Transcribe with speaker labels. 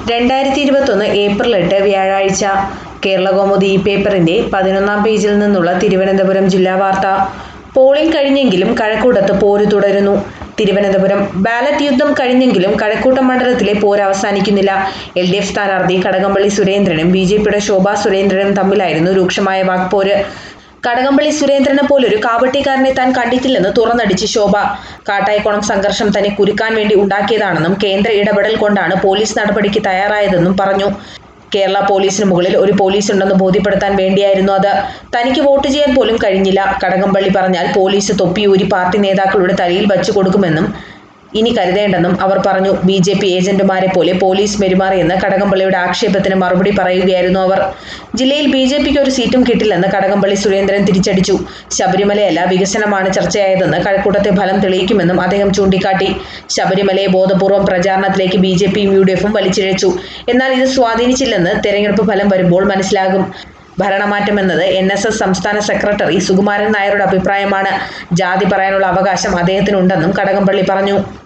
Speaker 1: രണ്ടായിരത്തി ഇരുപത്തൊന്ന് ഏപ്രിൽ എട്ട് വ്യാഴാഴ്ച കേരളകൗമുദി ഈ പേപ്പറിന്റെ പതിനൊന്നാം പേജിൽ നിന്നുള്ള തിരുവനന്തപുരം ജില്ലാ വാർത്ത പോളിംഗ് കഴിഞ്ഞെങ്കിലും കഴക്കൂട്ടത്ത് പോര് തുടരുന്നു തിരുവനന്തപുരം ബാലറ്റ് യുദ്ധം കഴിഞ്ഞെങ്കിലും കഴക്കൂട്ടം മണ്ഡലത്തിലെ പോര് അവസാനിക്കുന്നില്ല എൽ ഡി എഫ് സ്ഥാനാർത്ഥി കടകംപള്ളി സുരേന്ദ്രനും ബി ജെ പിയുടെ ശോഭാ സുരേന്ദ്രനും തമ്മിലായിരുന്നു രൂക്ഷമായ വാക്പോര് കടകംപള്ളി സുരേന്ദ്രനെ പോലൊരു കാപട്യക്കാരനെ താൻ കണ്ടിട്ടില്ലെന്ന് തുറന്നടിച്ച് ശോഭ കാട്ടായിക്കോണം സംഘർഷം തന്നെ കുരുക്കാൻ വേണ്ടി ഉണ്ടാക്കിയതാണെന്നും കേന്ദ്ര ഇടപെടൽ കൊണ്ടാണ് പോലീസ് നടപടിക്ക് തയ്യാറായതെന്നും പറഞ്ഞു കേരള പോലീസിന് മുകളിൽ ഒരു പോലീസ് ഉണ്ടെന്ന് ബോധ്യപ്പെടുത്താൻ വേണ്ടിയായിരുന്നു അത് തനിക്ക് വോട്ട് ചെയ്യാൻ പോലും കഴിഞ്ഞില്ല കടകംപള്ളി പറഞ്ഞാൽ പോലീസ് തൊപ്പിയൂരി പാർട്ടി നേതാക്കളുടെ തലയിൽ വച്ചു കൊടുക്കുമെന്നും ഇനി കരുതേണ്ടെന്നും അവർ പറഞ്ഞു ബി ജെ പി ഏജന്റുമാരെ പോലെ പോലീസ് പെരുമാറിയെന്ന് കടകംപള്ളിയുടെ ആക്ഷേപത്തിന് മറുപടി പറയുകയായിരുന്നു അവർ ജില്ലയിൽ ബി ജെ പിക്ക് ഒരു സീറ്റും കിട്ടില്ലെന്ന് കടകംപള്ളി സുരേന്ദ്രൻ തിരിച്ചടിച്ചു ശബരിമലയല്ല വികസനമാണ് ചർച്ചയായതെന്ന് കഴക്കൂട്ടത്തെ ഫലം തെളിയിക്കുമെന്നും അദ്ദേഹം ചൂണ്ടിക്കാട്ടി ശബരിമലയെ ബോധപൂർവം പ്രചാരണത്തിലേക്ക് ബി ജെ പിയും യു ഡി എഫും വലിച്ചിഴച്ചു എന്നാൽ ഇത് സ്വാധീനിച്ചില്ലെന്ന് തെരഞ്ഞെടുപ്പ് ഫലം വരുമ്പോൾ മനസ്സിലാകും ഭരണമാറ്റമെന്നത് എൻ എസ് എസ് സംസ്ഥാന സെക്രട്ടറി സുകുമാരൻ നായരുടെ അഭിപ്രായമാണ് ജാതി പറയാനുള്ള അവകാശം അദ്ദേഹത്തിനുണ്ടെന്നും കടകംപള്ളി പറഞ്ഞു